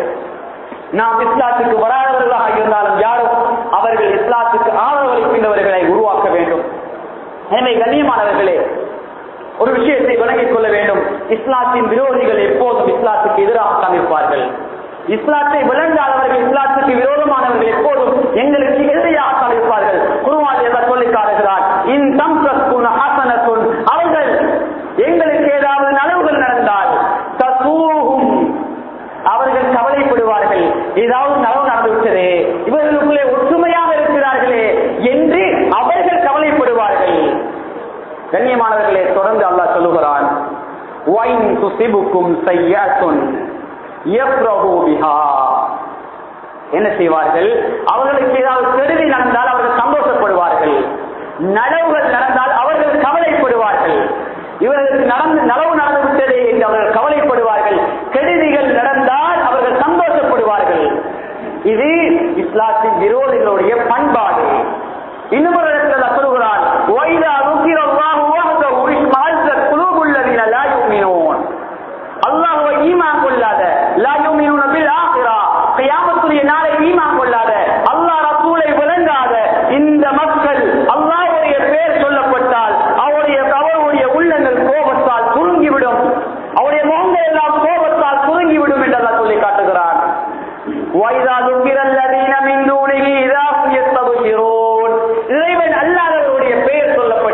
நாம் இஸ்லாத்துக்கு வராதவர்களாக இருந்தாலும் யாரும் அவர்கள் இஸ்லாத்துக்கு ஆதரவளிக்கின்றவர்களை உருவாக்க வேண்டும் எனவே கண்ணியமானவர்களே ஒரு விஷயத்தை விளங்கிக் கொள்ள வேண்டும் இஸ்லாத்தின் விரோதிகள் எப்போதும் இஸ்லாத்துக்கு எதிராகத்தான் இருப்பார்கள் இஸ்லாத்தை விளங்காதவர்கள் இஸ்லாத்துக்கு விரோதமானவர்கள் எப்போதும் எங்களுக்கு எதிரியாகத்தான் இருப்பார்கள் குருவான் எதை சொல்லி காட்டுகிறார் இன் தம் ஹசனத்துன் அவர்கள் எங்களுக்கு ஏதாவது நலவுகள் நடந்தால் தசூகும் அவர்கள் கவலைப்படுவார்கள் ஏதாவது நலவு நடந்துவிட்டது இவர்களுக்குள்ளே ஒற்றுமையாக இருக்கிறார்களே என்று அவர்கள் கவலைப்படுவார்கள் கண்ணியமானவர்களே தொடர்ந்து அல்லாஹ் சொல்லுகிறான் "வயின் துசிபுக்கும் சய்யாத்துன் யஃப்ரஹு பிஹா." என்ன செய்வார்கள் அவர்களுக்கு ஏதாவது கெடுதி நடந்தால் அவர்கள் சந்தோஷப்படுவார்கள் நலவுகள் நடந்தால் அவர்கள் கவலைப்படுவார்கள் இவர்களுக்கு நடந்து நலவு நடந்து விட்டதே என்று அவர்கள் கவலைப்படுவார்கள் கெடுதிகள் நடந்தால் அவர்கள் சந்தோஷப்படுவார்கள் இது இஸ்லாத்தின் விரோதிகளுடைய பண்பாடு இன்னும் ஒரு இடத்துல அல்லாஹ் சொல்கிறான் "வைதா ذُكِرَ وَحْدَهُ اشْمَأَزَّتْ قُلُوبُ الَّذِينَ لَا يُؤْمِنُونَ அல்லாஹ்வை ஈமான் கொள்ளாத லா யுமினூன பில் ஆখিরা கியாமத்துடைய நாளை ஈமான் கொள்ளாத அல்லாஹ் ரசூலை விளங்காத இந்த மக்கள் அல்லாஹ்வுடைய பேர் சொல்லப்பட்டால் அவருடைய அவருடைய உள்ளங்கள் கோபத்தால் சுருங்கிவிடும் அவருடைய முகங்கள் எல்லாம் கோபத்தால் சுருங்கிவிடும் என்று அல்லாஹ் சொல்லி காட்டுகிறான் وَإِذَا ذُكِرَ الَّذِينَ مِن دُونِهِ إِذَا هُمْ يَسْتَبْشِرُونَ இறைவன் அல்லாதவருடைய பெயர் சொல்லப்பட்டால்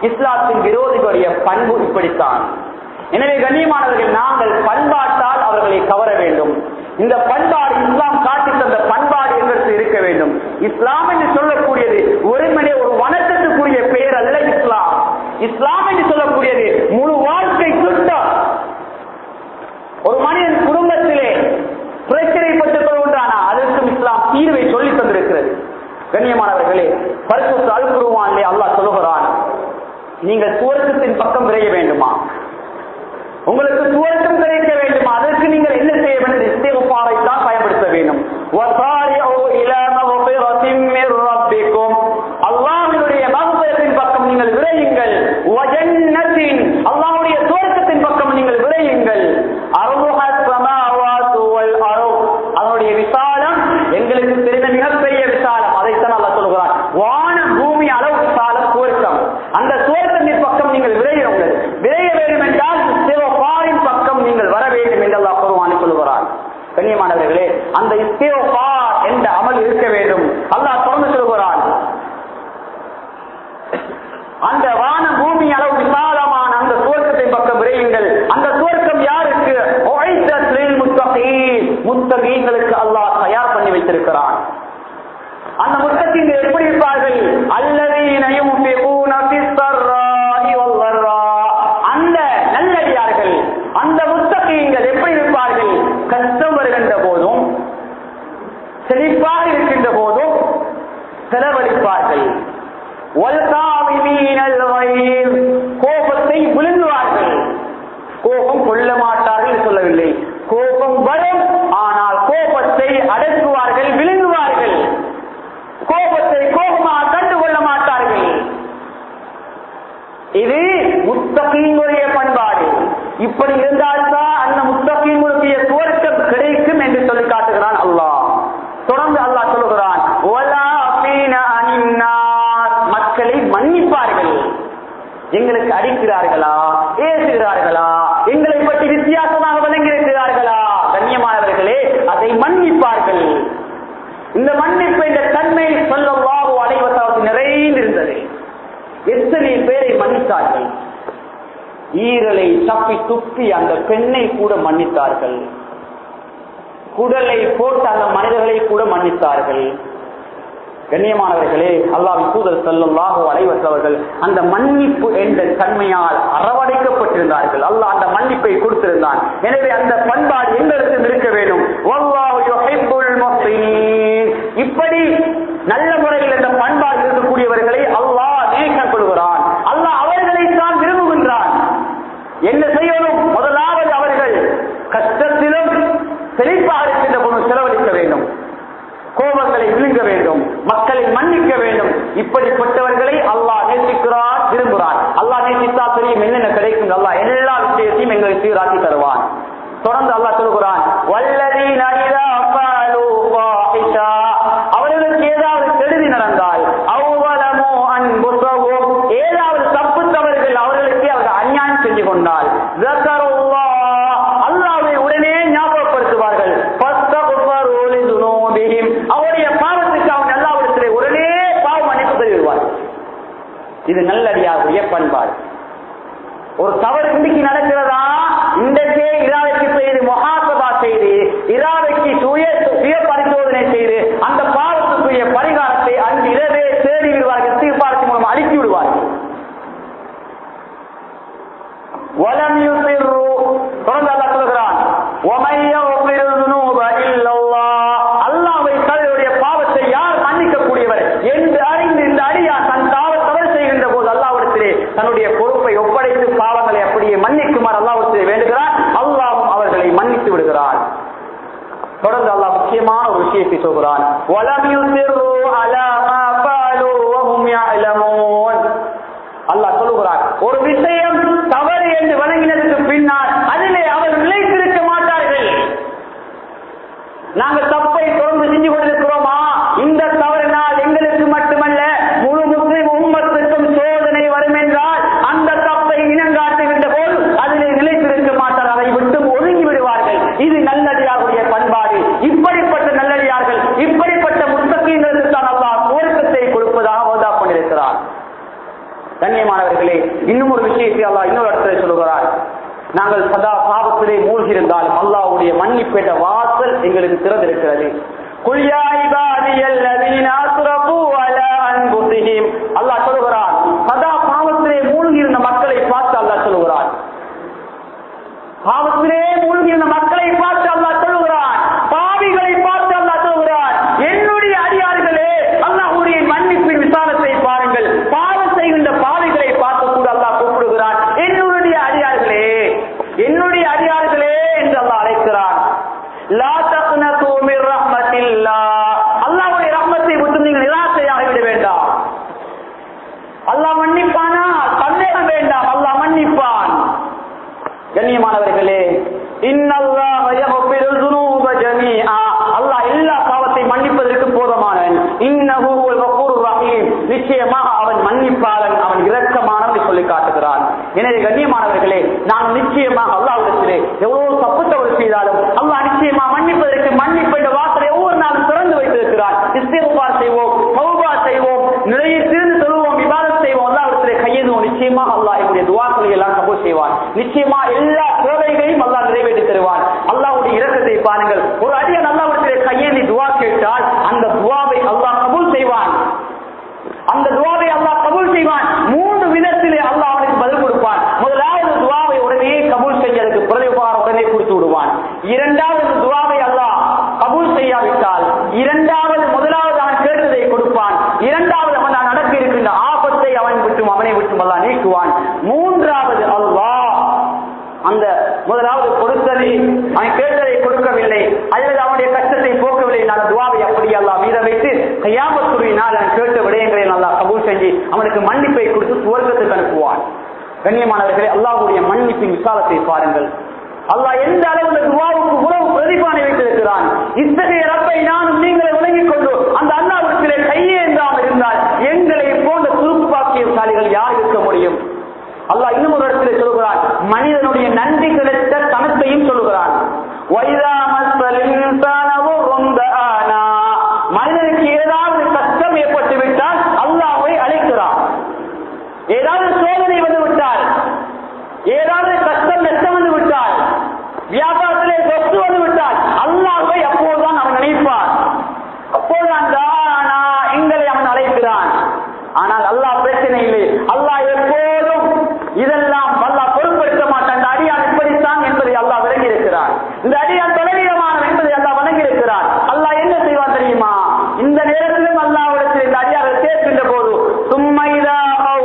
இஸ்லாத்தின் விரோதிகளுடைய பண்பு இப்படித்தான் எனவே கண்ணியமானவர்கள் நாங்கள் பண்பாட்டால் அவர்களை கவர வேண்டும் இந்த பண்பாடு இஸ்லாம் காட்டி தந்த பண்பாடு எங்களுக்கு இருக்க வேண்டும் இஸ்லாம் என்று சொல்லக்கூடியது ஒருமனே ஒரு வணக்கத்துக்குரிய பெயர் அல்ல இஸ்லாம் இஸ்லாம் என்று சொல்லக்கூடியது முழு வாழ்க்கை திட்டம் ஒரு மனிதன் குடும்பத்திலே பிரச்சனைப்பட்டுக் கொள்கின்றானா அதற்கும் இஸ்லாம் தீர்வை சொல்லி தந்திருக்கிறது கண்ணியமானவர்களே பரிசுத்த அல்குருவானிலே அல்லாஹ் சொல்லுகிறான் நீங்கள் சுவர்க்கத்தின் பக்கம் விரைய வேண்டுமா உங்களுக்கு சுவர்க்கம் கிடைக்க வேண்டுமா அதற்கு நீங்கள் என்ன செய்ய வேண்டும் இஸ்திகுபாரை தான் பயன்படுத்த வேண்டும் வசாரிஉ இலா மக்ஃபிரத்தின் மிர் ரப்பிக்கும் அல்லாஹ்வுடைய மக்ஃபிரத்தின் பக்கம் நீங்கள் விரையுங்கள் வஜன்னத்தின் அல்லாஹ்வுடைய சுவர்க்கத்தின் பக்கம் நீங்கள் விரையுங்கள் அர்துஹா ஸமாவாத்து வல் அர்த் அதனுடைய விசாலம் எங்களுக்கு தெரிந்த மிகப்பெரிய விசாலம் அதைத்தான் அல்லாஹ் சொல்கிறான் வான பூமி அளவு விசாலம் சுவர்க்கம் அந்த சுவர்க்கத்தின் பக்கம் நீங்கள் விரையுங்கள் விரைய வேண்டும் என்றால் இஸ்திகுபாரின் பக்கம் நீங்கள் வர வேண்டும் என்று அல்லாஹ் குர்ஆனில் சொல்கிறான் கண்ணியமானவர்களே அந்த இஸ்திகுபார் என்ற அமல் இருக்க வேண்டும் அல்லாஹ் தொடர்ந்து சொல்கிறான் அந்த வான பூமி அளவு விசாலமான அந்த சுவர்க்கத்தை பக்கம் விரையுங்கள் அந்த சுவர்க்கம் யாருக்கு உழைத்தத் லில் முத்தகீன். முத்தகீன்களுக்கு அல்லாஹ் தயார் பண்ணி வைத்திருக்கிறான் அந்த முத்தகீன்கள் எப்படி இருப்பார்கள் அல்லதீன யுன்ஃபிகூன ஃபிஸ்ஸர்ராஇ வல்லர்ரா. அந்த நல்லடியார்கள் அந்த முத்தகீன்கள் எப்படி இருப்பார்கள் கஷ்டம் வருகின்ற போதும் செழிப்பாக இருக்கின்ற போதும் செலவழிப்பார்கள் وَالْكَاظِمِينَ الْغَيْظَ கோபத்தை விழுங்குவார்கள் கோபம் கொள்ள மாட்டார்கள் என்று சொல்லவில்லை கோபம் வரும் ஆனால் கோபத்தை அடக்குவார்கள் விழுங்குவார்கள் கோபத்தை கோபமாக கண்டு கொள்ள மாட்டார்கள் இது முத்தகீங்களுடைய பண்பாடு இப்படி இருந்தால்தான் அந்த முத்தகீங்களுடைய சுவர்க்கம் கிடைக்கும் என்று சொல்லி காட்டுகிறான் அல்லாஹ் தொடர்ந்து அல்லாஹ் சொல்லுகிறான் "வலா ஃபீன அனின்னாஸ்." மக்களை மன்னிப்பார்கள் எங்களுக்கு அடிக்கிறார்களா ஏசுகிறார்களா எங்களை பற்றி வித்தியாசமாக விளங்கியிருக்கிறார்களா கண்ணியமானவர்களே அதை மன்னிப்பார்கள் இந்த மன்னிப்பு என்ற தன்மை சொல்லவாக அலைவசாவது நிறைந்திருந்தது எத்தனை பேரை மன்னித்தார்கள் ஈரலை தப்பி துப்பி அந்த பெண்ணை கூட மன்னித்தார்கள் குடலை போட்டு அந்த மனிதர்களை கூட மன்னித்தார்கள் கண்ணியமானவர்களே அல்லாஹ் தூதர் செல்லல்லாஹோ அலைவற்றவர்கள் அந்த மன்னிப்பு என்ற தன்மையால் அரவணைக்கப்பட்டிருந்தார்கள் அல்லாஹ் அந்த மன்னிப்பை கொடுத்திருந்தான் எனவே அந்த பண்பாடு எங்களுக்கு இருக்க வேண்டும் வல்லாஹு யுஹிப்புல் முஹ்சினீன். இப்படி நல்ல முறையில் இந்த பண்பாடு இருக்கக்கூடியவர்களை அல்லாஹ் நேசம் கொள்கிறான் அல்லாஹ் அவர்களை தான் விரும்புகின்றான் என்ன செய்யணும் முதலாவது அவர்கள் கஷ்டத்திலும் செழிப்பாக இருக்கின்ற பொழுது செலவழிக்க வேண்டும் கோபங்களை விழுங்க வேண்டும் மக்களை மன்னிக்க வேண்டும் இப்படிப்பட்டவர்களை அல்லாஹ் நேசிக்கிறான் விரும்புகிறான் அல்லாஹ் நேசித்தா தெரியும் என்னென்ன கிடைக்கும் அல்லாஹ் எல்லா விஷயத்தையும் எங்களுக்கு சீராக்கி தருவான் தொடர்ந்து அல்லாஹ் சொல்கிறான் வல்லதீன இதா ஃபஅலூ ஃபாஹிஷா அவர்களுக்கு ஏதாவது கெடுதி நடந்தால் அவ்வளமோ அன்புசவும் ஏதாவது தப்பு தவறுகள் அவர்களுக்கு அவர்கள் அநியாயம் செஞ்சு கொண்டால் ذكروا அல்லாஹ்வை உடனே ஞாபகப்படுத்துவார்கள் فاستغفروا لذنوبهم. அவருடைய பாவத்துக்கு அவங்க அல்லாஹ்விடத்திலே உடனே பாவ மன்னிப்பு பெறுவார்கள் இது நல்லடியாருடைய பண்பாடு ஒரு தவறு இன்னைக்கு நடக்கிறதா இன்றைக்கே இராதைக்கு செய்து மொஹாசபா செய்து இராதைக்கு சுய சுய பரிசோதனை செய்து அந்த பாவத்துக்குரிய பரிகாரத்தை அன்று இரவே தேடி விடுவார்கள் தீர்ப்பாளத்தின் மூலம் அழித்து விடுவார்கள் வலம் யுசிர்ரு தொடர்ந்து அல்லாஹ் சொல்கிறான் وَمَن يَغْفِرُ الذُّنُوبَ إِلَّا اللَّهُ அல்லாஹ்வை தன்னுடைய பாவத்தை யார் மன்னிக்க கூடியவர் என்று அறிந்து இந்த அடியார் தன் தாவ தவறு செய்கின்ற போது அல்லாஹ்விடத்திலே தன்னுடைய பொறுப்பை ஒப்படைத்து பாவங்களை அப்படியே மன்னிக்குமாறு அல்லாஹ்விடத்திலே வேண்டுகிறார் அல்லாஹ்வும் அவர்களை மன்னித்து விடுகிறார் தொடர்ந்து அல்லாஹ் முக்கியமான ஒரு விஷயத்தை சொல்கிறான் وَلَمْ يُصِرُّوا عَلَى مَا فَعَلُوا وَهُمْ يَعْلَمُونَ அல்லாஹ் சொல்லுகிறார் ஒரு விஷயம் தவறு என்று வழங்கினதுக்கு பின்னால் அதிலே அவர் நிலைத்திருக்க மாட்டார்கள் நாங்கள் தப்பை தொடர்ந்து செஞ்சு கொண்டிருக்கிறோமா இந்த தவறினால் எங்களுக்கு மட்டுமல்ல முழு முஸ்லிம் உம்மத்துக்கும் சோதனை வரும் என்றால் அந்த தப்பை இனங்காட்டுகின்ற போது அதிலே நிலைத்திருக்க மாட்டார் அதை விட்டு ஒதுங்கி விடுவார்கள் இது நல்லடியாருடைய பண்பாடு இப்படிப்பட்ட நல்லடியார்கள் இப்படிப்பட்ட முத்தகீங்களுக்கு தான் அல்லாஹ் நாங்கள் சதா பாவத்திலே மூழ்கியிருந்தாலும் அல்லாஹ்வுடைய மன்னிப்பேட்ட வாசல் எங்களுக்கு திறந்திருக்கிறது قل يا عبادي الذين اسرفوا على انفسهم அல்லாஹ் சொல்கிறான் சதா பாவத்திலே மூழ்கி இருந்த மக்களை பார்த்து அல்லாஹ் சொல்கிறான் பாவத்திலே மூழ்கி இருந்த மக்களை பார்த்து அல்லாஹ் சொல்கிறான் பாவிகளை பார்த்து அல்லாஹ் சொல்கிறான் என்னுடைய அடியார்களே அல்லாஹ்வுடைய மன்னிப்பின் விசாலத்தை பாருங்கள் பாவம் செய்கின்ற பாவிகளை பார்த்து கூட அல்லாஹ் கூப்பிடுகிறான் என்னுடைய அடியார்களே என்னுடைய அடியார்களே என்று அல்லாஹ் அழைக்கிறான் லா தக்னது மிர் ரஹ்மத்தில்லாஹ் அல்லாஹ்வுடைய ரஹ்மத்தை விட்டு நீங்கள் நிராசையாக விட வேண்டாம் அல்லாஹ் மன்னிப்பானா சந்தேகம் வேண்டாம் அல்லாஹ் மன்னிப்பான் கண்ணியமானவர்களே இன்னல்லாஹ யக்ஃபிரு ذُنُوبَ ஜமீஆ அல்லாஹ் எல்லா பாவத்தை மன்னிப்பதற்கு போதுமானவன் இன்னஹு ஹுவல் கஃபூருர் ரஹீம் நிச்சயமாக அவன் மன்னிப்பாளன் அவன் இரக்கமானவன் என்று சொல்லி காட்டுகிறான் எனவே கண்ணியமானவர்களே நாம் நிச்சயமாக அல்லாஹ்விடத்திலே எவ்வளவு தப்பு தவறு செய்தாலும் அல்லாஹ் நிச்சயமாக மன்னிப்பதற்கு மன்னிப்பு என்ற வாசலை ஒவ்வொரு நாளும் திறந்து வைத்திருக்கிறான் இஸ்திக்பார் செய்வோம் தௌபா செய்வோம் நிறைய திருந்து சொல்லுவோம் விவாதம் செய்வோம் அல்லாஹ்விடத்திலே கையேந்துவோம் நிச்சயமாக அல்லாஹ் எங்களுடைய துவாக்களை எல்லாம் கபூல் செய்வான் நிச்சயமா எல்லா தேவைகளையும் அல்லாஹ் நிறைவேற்றி தருவான் அல்லாஹ்வுடைய இரக்கத்தை பாருங்கள் ஒரு அடியன் அல்லாஹ்விடத்திலே கையேந்தி துவா கேட்டால் அந்த துவாவை அல்லாஹ் கபூல் செய்வான் அந்த துவாவை அல்லாஹ் கபூல் செய்வான் மூன்று விதத்திலே அல்லாஹ் அவனுக்கு பதில் கொடுப்பான் முதலாவது துவாவை உடனே கபூல் செஞ்சதுக்கு பிரதிபாரம் உடனே கொடுத்து விடுவான் இரண்டாவது துவாவை அல்லாஹ் கபூல் செய்யாவிட்டால் இரண்டாவது முதலாவது அவன் கேட்டதை கொடுப்பான் இரண்டாவது அவன் நான் நடக்க இருக்கின்ற ஆபத்தை அவன் விட்டும் அவனை விட்டும் அல்லாஹ் நீக்குவான் மூன்றாவது அல்லாஹ் அந்த முதலாவது கொடுத்ததை அவன் கேட்டதை கொடுக்கவில்லை அல்லது அவனுடைய கஷ்டத்தை போக்கவில்லை நான் துவாவை அப்படி அல்லாஹ் மீத வைத்து கையாமத்துறையினால் அவன் கேட்ட விடயங்களை நல்லா கபூல் செஞ்சு அவனுக்கு மன்னிப்பை கொடுத்து சுவர்க்கத்துக்கு அனுப்புவான் கண்ணியமானவர்களே அல்லாஹ்வுடைய மன்னிப்பின் விசாலத்தை பாருங்கள் அல்லாஹ் எந்த அளவு இந்த துவாவுக்கு உறவு பிரதிபானை வைத்திருக்கிறான் இத்தகைய ரப்பை நானும் நீங்களை விளங்கிக் கொண்டு அந்த அல்லாவிடத்திலே கையேந்தாமல் இருந்தால் எங்களை போன்ற சுருக்கு பாக்கியசாலிகள் யார் இருக்க முடியும் அல்லாஹ் இன்னும் ஒரு இடத்துல சொல்கிறான் மனிதனுடைய நன்றி கிடைத்த தனத்தையும் சொல்லுகிறான் வைதா மஸ்ஸல் இன்சான ضُرٌّ دَعَانَا. மனிதனுக்கு ஏதாவது கஷ்டம் ஏற்பட்டு விட்டால் அல்லாஹ்வை அழைக்கிறான் ஏதாவது சோதனை வந்து விட்டால் ஏதாவது கஷ்டம் நஷ்டம் வந்து விட்டால் வியாபாரத்திலே சொத்து வந்து விட்டால் அல்லாஹ்வை அப்போதுதான் அவன் நினைப்பான் அப்போதுதான் தானா எங்களை அவன் அழைக்கிறான் ஆனால் அல்லாஹ் பிரச்சனை இல்லை அல்லாஹ் எப்போதும் இதெல்லாம் அல்லாஹ் பொருட்படுத்த மாட்டான் இந்த அடியான் இப்படித்தான் என்பதை அல்லாஹ் விளங்கி இருக்கிறான் இந்த அடியான் தொலைவீனமானவன் என்பதை அல்லாஹ் வணங்கி இருக்கிறான் அல்லாஹ் என்ன செய்வான் தெரியுமா இந்த நேரத்திலும் அல்லாஹ்விடத்தில் இந்த அடியார்கள் சேர்க்கின்ற போது சும்மைதா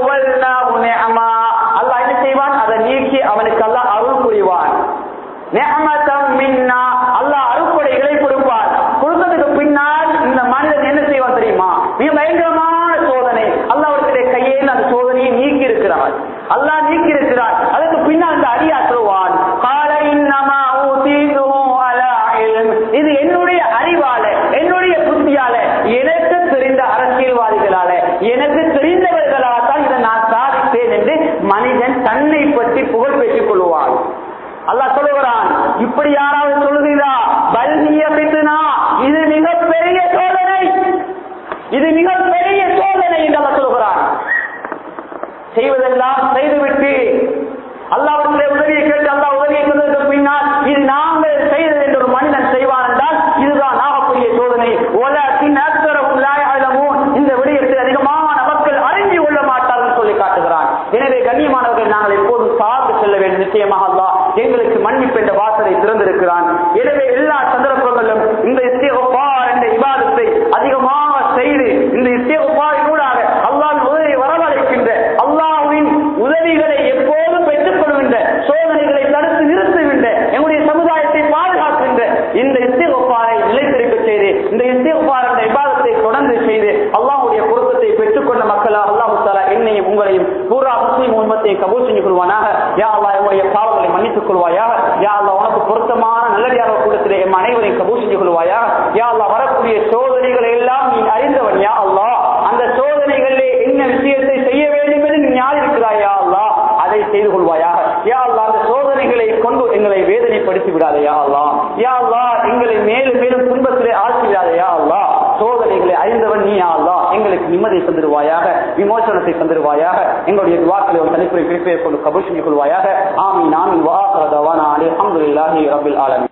நிஅமா அல்லாஹ் என்ன செய்வான் அதை நீக்கி அவனுக்கு அல்லாஹ் அருள் புரிவான் நிஅமத்தம் மின்னா அல்லாஹ் அருள்கொடைகளை கொடுப்பான் கொடுத்ததுக்கு பின்னால் இந்த மனிதன் என்ன செய்வான் தெரியுமா மிக பயங்கரமான சோதனை அல்லாஹ்வுடைய கையில் அந்த சோதனையை நீக்கி இருக்கிறான் அல்லாஹ் நீக்கி இருக்கிறான் அதுக்கு பின்னால் அந்த அடியா சொல்லுவான் கால இன்னமா ஊதீதுஹு அலா இல்ம் இது என்னுடைய அறிவால என்னுடைய புத்தியால எனக்கு தெரிந்த அரசியல்வாதிகளால எனக்கு தெரிந்தவர்களால் தான் இதை நான் சாதித்தேன் என்று மனிதன் தன்னை பற்றி புகழ் பேசிக் கொள்வான் அல்லாஹ் சொல்லுகிறான் இப்படி யாராவது சொல்லுகிறா பல்கிய பித்துனா இது மிகப்பெரிய சோதனை இது மிகப்பெரிய சோதனை என்று அல்லாஹ் சொல்லுகிறான் செய்வதெல்லாம் செய்துவிட்டு அல்லாவிடத்திலே உதவியை கேட்டு அல்லாஹ் உதவியை கொண்டதற்கு பின்னால் இது நாங்கள் செய்தது என்று ஒரு மனிதன் செய்வான் என்றால் இதுதான் ஆகக்கூடிய சோதனை உலகின் அக்தரவும் லாயலமும் இந்த விடயத்தில் அதிகமான மக்கள் அறிஞ்சு கொள்ள மாட்டார்கள் சொல்லி காட்டுகிறான் எனவே கண்ணியமானவர்கள் நாங்கள் எப்போதும் சார்ந்து செல்ல வேண்டும் நிச்சயமாக அல்லாஹ் எங்களுக்கு மன்னிப்பு என்ற வாசலை திறந்திருக்கிறான் எனவே எல்லா சந்தர்ப்பங்களிலும் இந்த இஸ்திகபார் என்ற இபாதத்தை அதிகமாக செய்து இந்த இஸ்திகபாரின் ஊடாக அல்லாஹ் உதவி வரவழைக்கின்ற அல்லாஹ்வின் உதவிகளை எப்போதும் பெற்றுக் கொள்கின்ற சோதனைகளை தடுத்து நிறுத்துகின்ற எங்களுடைய சமுதாயத்தை பாதுகாக்கின்ற இந்த இஸ்திகபாரை நிலைத்திருக்க செய்து இந்த இஸ்திகபார் என்ற இபாதத்தை தொடர்ந்து செய்து அல்லாஹ்வுடைய பொருத்தத்தை பெற்றுக்கொண்ட மக்களாக அல்லாஹு தாலா என்னையும் உங்களையும் பூரா முஸ்லீம் உண்மத்தை கபூல் செஞ்சு கொள்வானாக யா அல்லாஹ் எங்களுடைய பாவங்களை மன்னித்துக் கொள்வாயாக யா அல்லாஹ் உனக்கு பொருத்தமான நல்லடியாக கூடத்திலே எம் அனைவரையும் கபூல் செஞ்சு கொள்வாயாக யா அல்லாஹ் வரக்கூடிய சோதனைகளை எல்லாம் நீ அறிந்தவன் யா அல்லாஹ் அந்த சோதனைகளிலே என்ன விஷயத்தை செய்ய வேண்டும் என்று நீ ஞாபகம் இருக்கிறாய் யா அல்லாஹ் அதை செய்து கொள்வாயாக யா அல்லாஹ் அந்த சோதனைகளை கொண்டு எங்களை வேதனைப்படுத்தி விடாதே யா அல்லாஹ் யா அல்லாஹ் எங்களை மேலும் மேலும் துன்பத்திலே ஆழ்த்தி விடாதே யா அல்லாஹ் சோதனைகளை அறிந்தவன் நீ யா அல்லாஹ் எங்களுக்கு வாழ்க்கைக்கு நிம்மதியை தந்துடுவாயாக விமோசனத்தை தந்துடுவாயாக எங்களுடைய துவாக்களை ஒரு தனிப்புரை பிடிப்பை கொண்டு கபூல் செஞ்சு கொள்வாயாக ஆமீன் ஆமீன் வாஹரதவானா அலி அல்ஹம்துலில்லாஹி ரபில் ஆலமீன்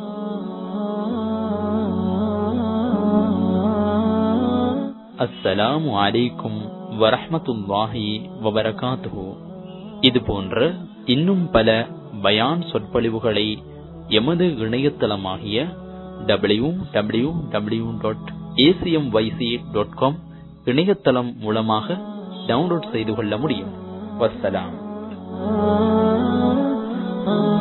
அஸ்ஸலாமு அலைக்கும் வரஹ்மத்துல்லாஹி வபரகாத்துஹு இது போன்ற இன்னும் பல பயான் சொற்பொழிவுகளை எமது இணையதளமாகிய W W W dot ACM YC dot com இணையதளம் மூலமாக டவுன்லோட் செய்து கொள்ள முடியும் வஸ்ஸலாம்